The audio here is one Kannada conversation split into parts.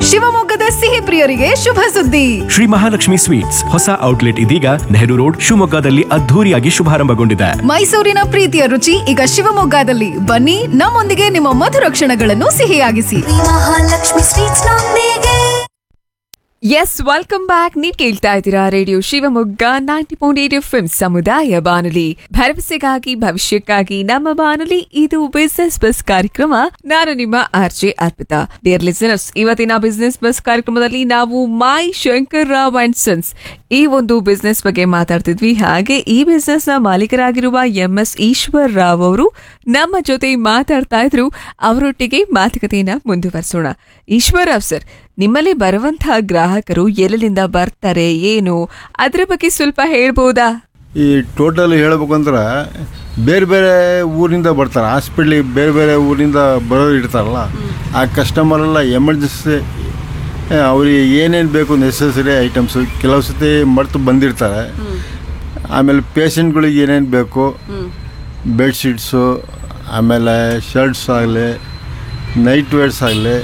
ಶಿವಮೊಗ್ಗದ ಸಿಹಿ ಪ್ರಿಯರಿಗೆ ಶುಭ ಸುದ್ದಿ ಶ್ರೀ ಮಹಾಲಕ್ಷ್ಮಿ ಸ್ವೀಟ್ಸ್ ಹೊಸ ಔಟ್ಲೆಟ್ ಇದೀಗ ನೆಹರು ರೋಡ್ ಶಿವಮೊಗ್ಗದಲ್ಲಿ ಅದ್ಧೂರಿಯಾಗಿ ಶುಭಾರಂಭಗೊಂಡಿದೆ ಮೈಸೂರಿನ ಪ್ರೀತಿಯ ರುಚಿ ಈಗ ಶಿವಮೊಗ್ಗದಲ್ಲಿ ಬನ್ನಿ ನಮ್ಮೊಂದಿಗೆ ನಿಮ್ಮ ಮಧುರ ಕ್ಷಣಗಳನ್ನು ಸಿಹಿಯಾಗಿಸಿ ಮಹಾಲಕ್ಷ್ಮಿ ಸ್ವೀಟ್ಸ್ ನೊಂದಿಗೆ ಎಸ್ ವೆಲ್ಕಮ್ ಬ್ಯಾಕ್ ನೀವ್ ಕೇಳ್ತಾ ಇದ್ದೀರಾ radio Shivamogga ninety point eight F ಸಮುದಾಯ ಬಾನುಲಿ ಭರವಸೆಗಾಗಿ ಭವಿಷ್ಯಕ್ಕಾಗಿ ನಮ್ಮ ಬಾನುಲಿ ಇದು ಬಿಸ್ನೆಸ್ ಬಸ್ ಕಾರ್ಯಕ್ರಮ ನಾನು ನಿಮ್ಮ R J Arpita dear listeners ಇವತ್ತಿನ ಬಿಸ್ನೆಸ್ ಬಸ್ ಕಾರ್ಯಕ್ರಮದಲ್ಲಿ ನಾವು my Shankar Rao and sons ಈ ಒಂದು ಬಿಸ್ನೆಸ್ ಬಗ್ಗೆ ಮಾತಾಡ್ತಿದ್ವಿ ಹಾಗೆ ಈ ಬಿಸ್ನೆಸ್ ನ ಮಾಲೀಕರಾಗಿರುವ ಎಂ ಎಸ್ ಈಶ್ವರ್ ರಾವ್ ಅವರು ನಮ್ಮ ಜೊತೆ ಮಾತಾಡ್ತಾ ಇದ್ರು ಅವರೊಟ್ಟಿಗೆ ಮಾತುಕತೆಯನ್ನ ಮುಂದುವರಿಸೋಣ ಈಶ್ವರ್ ರಾವ್ ಸರ್ ನಿಮ್ಮಲ್ಲಿ ಬರುವಂತಹ ಗ್ರಾಹಕರು ಎಲ್ಲೆಲ್ಲಿಂದ ಬರ್ತಾರೆ ಏನು ಅದ್ರ ಬಗ್ಗೆ ಸ್ವಲ್ಪ ಹೇಳ್ಬೋದಾ ಈ ಟೋಟಲ್ ಹೇಳ್ಬೇಕಂದ್ರೆ ಬೇರೆ ಬೇರೆ ಊರಿಂದ ಬರ್ತಾರೆ ಹಾಸ್ಪಿಟ್ಲಿಗೆ ಬೇರೆ ಬೇರೆ ಊರಿಂದ ಬರೋರು ಇರ್ತಾರಲ್ಲ ಆ ಕಸ್ಟಮರೆಲ್ಲ ಎಮರ್ಜೆನ್ಸಿ ಅವ್ರಿಗೆ ಏನೇನು ಬೇಕು ನೆಸಸರಿ ಐಟಮ್ಸು ಕೆಲವು ಸತಿ ಮರ್ತು ಬಂದಿರ್ತಾರೆ ಆಮೇಲೆ ಪೇಷಂಟ್ಗಳಿಗೆ ಏನೇನು ಬೇಕು ಬೆಡ್ಶೀಟ್ಸು ಆಮೇಲೆ ಶರ್ಟ್ಸ್ ಆಗಲಿ ನೈಟ್ ವೇರ್ಸ್ ಆಗಲಿ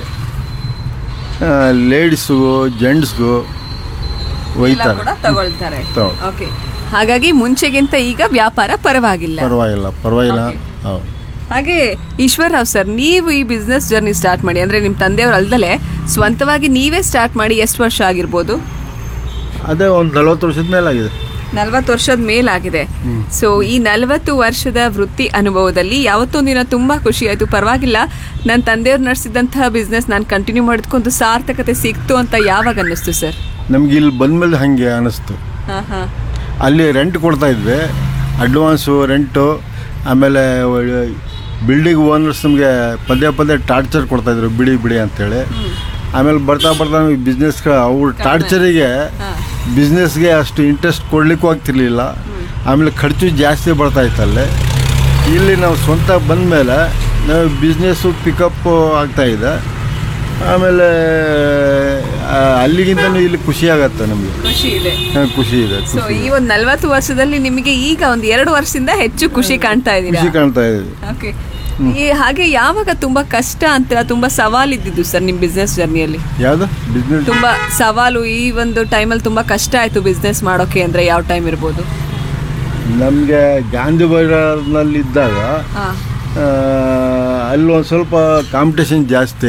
ಲೇಡೀಸ್ಗೂ ಜೆಂಟ್ಸ್ಗೂ ಒಯ್ತಾರೆ ತಗೊಳ್ತಾರೆ ತಗೊಳ್- ಓಕೆ ಹಾಗಾಗಿ ಮುಂಚೆಗಿಂತ ಈಗ ವ್ಯಾಪಾರ ಪರವಾಗಿಲ್ಲ ಪರವಾಗಿಲ್ಲ ಪರವಾಗಿಲ್ಲ Okay. ಹೌದು ಹಾಗೆ ಈಶ್ವರ್ ರಾವ್ ಸರ್ ನೀವು ಈ ಬಿಸ್ನೆಸ್ ಜರ್ನಿ ಸ್ಟಾರ್ಟ್ ಮಾಡಿ ಅಂದ್ರೆ ನಿಮ್ಮ ತಂದೆಯವ್ರು ಅಲ್ದಲೆ ಸ್ವಂತವಾಗಿ ನೀವೇ ಸ್ಟಾರ್ಟ್ ಮಾಡಿ ಎಷ್ಟು ವರ್ಷ ಆಗಿರ್ಬೋದು ಅದೇ ಒಂದು ನಲವತ್ತು ವರ್ಷದ ಮೇಲಾಗಿದೆ ನಲ್ವತ್ತು ವರ್ಷದ ಮೇಲಾಗಿದೆ ಸೊ ಈ ನಲವತ್ತು ವರ್ಷದ ವೃತ್ತಿ ಅನುಭವದಲ್ಲಿ ಯಾವತ್ತೊಂದಿನ ತುಂಬಾ ಖುಷಿ ಆಯ್ತು ಪರವಾಗಿಲ್ಲ ನನ್ನ ತಂದೆಯವ್ರು ನಡೆಸಿದಂತಹ ಬಿಸ್ನೆಸ್ ನಾನು ಕಂಟಿನ್ಯೂ ಮಾಡಿದ್ಕೊಂದು ಸಾರ್ಥಕತೆ ಸಿಕ್ತು ಅಂತ ಯಾವಾಗ ಅನ್ನಿಸ್ತು ಸರ್ ನಮ್ಗೆ ಇಲ್ಲಿ ಬಂದಮೇಲೆ ಹಾಗೆ ಅನ್ನಿಸ್ತು ಹಾ ಹಾ ಅಲ್ಲಿ ರೆಂಟ್ ಕೊಡ್ತಾ ಇದ್ವಿ ಅಡ್ವಾನ್ಸು ರೆಂಟು ಆಮೇಲೆ ಬಿಲ್ಡಿಂಗ್ ಓನರ್ಸ್ ನಮಗೆ ಪದೇ ಪದೇ ಟಾರ್ಚರ್ ಕೊಡ್ತಾಯಿದ್ರು ಬಿಡಿ ಬಿಡಿ ಅಂತೇಳಿ ಆಮೇಲೆ ಬರ್ತಾ ಬರ್ತಾ ನಮಗೆ ಬಿಸ್ನೆಸ್ ಅವ್ರ ಟಾರ್ಚರಿಗೆ ಬಿಸ್ನೆಸ್ಗೆ ಅಷ್ಟು ಇಂಟ್ರೆಸ್ಟ್ ಕೊಡಲಿಕ್ಕೂ ಆಗ್ತಿರ್ಲಿಲ್ಲ ಆಮೇಲೆ ಖರ್ಚು ಜಾಸ್ತಿ ಬರ್ತಾ ಇತ್ತಲ್ಲಿ ಇಲ್ಲಿ ನಾವು ಸ್ವಂತ ಬಂದಮೇಲೆ ನಾವು ಬಿಸ್ನೆಸ್ಸು ಪಿಕಪ್ ಆಗ್ತಾಯಿದೆ ಆಮೇಲೆ ಆ, ಅಲ್ಲಿಗಿಂತನೂ ಇಲ್ಲಿ ಖುಷಿ ಆಗತ್ತೆ ನಮಗೆ ಖುಷಿ ಇದೆ ಖುಷಿ ಇದೆ ಸೊ ಖುಷಿ ಈ ಒಂದು ನಲವತ್ತು ವರ್ಷದಲ್ಲಿ ನಿಮಗೆ ಈಗ ಒಂದು ಎರಡು ವರ್ಷದಿಂದ ಹೆಚ್ಚು ಖುಷಿ ಕಾಣ್ತಾ ಇದ್ದೀರಾ ಖುಷಿ ಕಾಣ್ತಾ ಇದೆ ಓಕೆ ಈ ಹಾಗೆ ಯಾವಾಗ ತುಂಬಾ ಕಷ್ಟ ಅಂತ ತುಂಬಾ ಸವಾಲಿದ್ದಿದ್ದು ಸರ್ ನಿಮ್ಮ ಬಿಸ್ನೆಸ್ ಜರ್ನಿಯಲ್ಲಿ ಯಾವುದು ಬಿಸ್ನೆಸ್ ತುಂಬಾ ಸವಾಲು ಈ ಒಂದು ಟೈಮಲ್ಲಿ ತುಂಬಾ ಕಷ್ಟ ಆಯ್ತು ಬಿಸ್ನೆಸ್ ಮಾಡೋಕೆ ಅಂದ್ರೆ ಯಾವ ಟೈಮ್ ಇರ್ಬೋದು ನಮಗೆ ಗಾಂಧಿ ಬಜಾರ್ನಲ್ಲಿ ಇದ್ದಾಗ ಹಾ ಆ, ಅಲ್ಲಿ ಒಂದು ಸ್ವಲ್ಪ ಕಾಂಪಿಟೇಷನ್ ಜಾಸ್ತಿ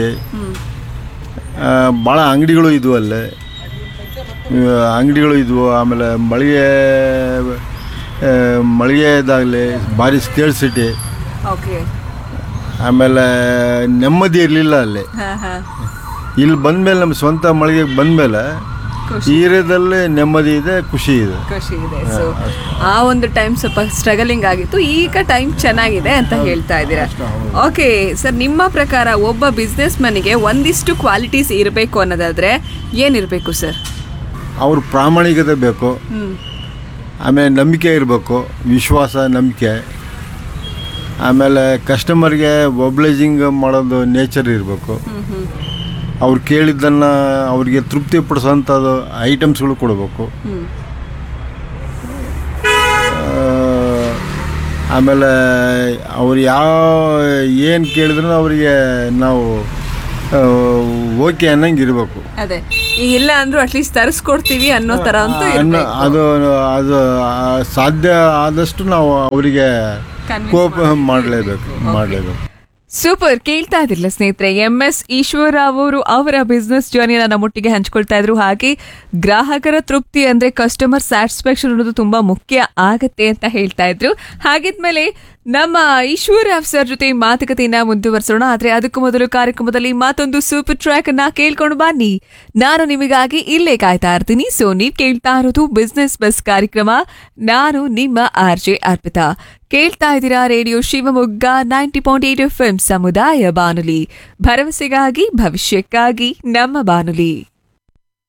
ಭಾಳ ಅಂಗಡಿಗಳು ಇದ್ವು ಅಲ್ಲೇ ಆ, ಅಂಗಡಿಗಳು ಇದ್ವು ಆಮೇಲೆ ಮಳಿಗೆ ಆ, ಮಳಿಗೆದಾಗಲಿ ಭಾರಿ ಸ್ಕೇರ್ಸಿಟಿ ಓಕೆ ಆಮೇಲೆ ನೆಮ್ಮದಿ ಇರಲಿಲ್ಲ ಅಲ್ಲಿ ಹಾ ಹಾ ಇಲ್ಲಿ ಬಂದಮೇಲೆ ನಮ್ಮ ಸ್ವಂತ ಮಳಿಗೆಗೆ ಬಂದಮೇಲೆ ಖುಷಿ. ಈ ಏರಿಯಾದಲ್ಲೇ ನೆಮ್ಮದಿ ಇದೆ ಖುಷಿ ಇದೆ ಖುಷಿ ಇದೆ ಸೊ ಆ ಒಂದು ಟೈಮ್ ಸ್ವಲ್ಪ ಸ್ಟ್ರಗಲಿಂಗ್ ಆಗಿತ್ತು ಈಗ ಟೈಮ್ ಚೆನ್ನಾಗಿದೆ ಅಂತ ಹೇಳ್ತಾ ಇದ್ದೀರಾ ಓಕೆ ಸರ್ ನಿಮ್ಮ ಪ್ರಕಾರ ಒಬ್ಬ ಬಿಸ್ನೆಸ್ ಮನಿಗೆ ಒಂದಿಷ್ಟು ಕ್ವಾಲಿಟೀಸ್ ಇರಬೇಕು ಅನ್ನೋದಾದ್ರೆ ಏನಿರಬೇಕು ಸರ್ ಅವ್ರ ಪ್ರಾಮಾಣಿಕತೆ ಬೇಕು ಆಮೇಲೆ ನಂಬಿಕೆ ಇರಬೇಕು ವಿಶ್ವಾಸ ನಂಬಿಕೆ ಆಮೇಲೆ ಕಸ್ಟಮರ್ಗೆ ಒಬ್ಲೈಜಿಂಗ್ ಮಾಡೋದು ನೇಚರ್ ಇರಬೇಕು ಅವ್ರು ಕೇಳಿದ್ದನ್ನು ಅವ್ರಿಗೆ ತೃಪ್ತಿ ಪಡಿಸೋಂಥದ್ದು ಐಟಮ್ಸ್ಗಳು ಕೊಡಬೇಕು ಆಮೇಲೆ ಅವ್ರು ಯಾವ ಏನು ಕೇಳಿದ್ರು ಅವರಿಗೆ ನಾವು ಓಕೆ ಅನ್ನಂಗೆ ಇರಬೇಕು ಅದೇ ಈಗ ಇಲ್ಲ ಅಂದ್ರೂ ಅಟ್ಲೀಸ್ಟ್ ತರಿಸ್ಕೊಡ್ತೀವಿ ಅನ್ನೋ ತರ ಅಂತೂ ಅನ್ನ ಇರ್ಬೇಕು. ಅದು ಅದು ಆ, ಸಾಧ್ಯ ಆದಷ್ಟು ನಾವು ಅವರಿಗೆ Convince ಕೋಪ ಮಾಡಲೇಬೇಕು ಮಾಡಲೇಬೇಕು ಸೂಪರ್ ಕೇಳ್ತಾ ಇದ್ದಿಲ್ಲ ಸ್ನೇಹಿತರೆ ಎಂ ಎಸ್ ಈಶ್ವರರಾವ್ ಅವರು ಅವರ ಬಿಸ್ನೆಸ್ ಜರ್ನಿನ ನಮ್ಮೊಟ್ಟಿಗೆ ಹಂಚ್ಕೊಳ್ತಾ ಇದ್ರು ಹಾಗೆ ಗ್ರಾಹಕರ ತೃಪ್ತಿ ಅಂದ್ರೆ ಕಸ್ಟಮರ್ ಸ್ಯಾಟಿಸ್ಫ್ಯಾಕ್ಷನ್ ಅನ್ನೋದು ತುಂಬಾ ಮುಖ್ಯ ಆಗತ್ತೆ ಅಂತ ಹೇಳ್ತಾ ಇದ್ರು ಹಾಗಿದ್ಮೇಲೆ ನಮ್ಮ ಈಶ್ವರರಾವ್ ಸರ್ ಜೊತೆ ಮಾತುಕತೆಯನ್ನ ಮುಂದುವರಿಸೋಣ ಆದ್ರೆ ಅದಕ್ಕೂ ಮೊದಲು ಕಾರ್ಯಕ್ರಮದಲ್ಲಿ ಮತ್ತೊಂದು ಸೂಪರ್ ಟ್ರ್ಯಾಕ್ ಅನ್ನ ಕೇಳ್ಕೊಂಡು ಬನ್ನಿ ನಾನು ನಿಮಗಾಗಿ ಇಲ್ಲೇ ಕಾಯ್ತಾ ಇರ್ತೀನಿ ಸೊ ನೀವ್ ಕೇಳ್ತಾ ಇರೋದು ಬಿಸ್ನೆಸ್ ಬಸ್ ಕಾರ್ಯಕ್ರಮ ನಾನು ನಿಮ್ಮ ಆರ್ ಜೆ ಅರ್ಪಿತಾ ಕೇಳ್ತಾ ಇದ್ದೀರಾ radio Shivamogga ninety point eight F ಸಮುದಾಯ ಬಾನುಲಿ ಭರವಸೆಗಾಗಿ ಭವಿಷ್ಯಕ್ಕಾಗಿ ನಮ್ಮ ಬಾನುಲಿ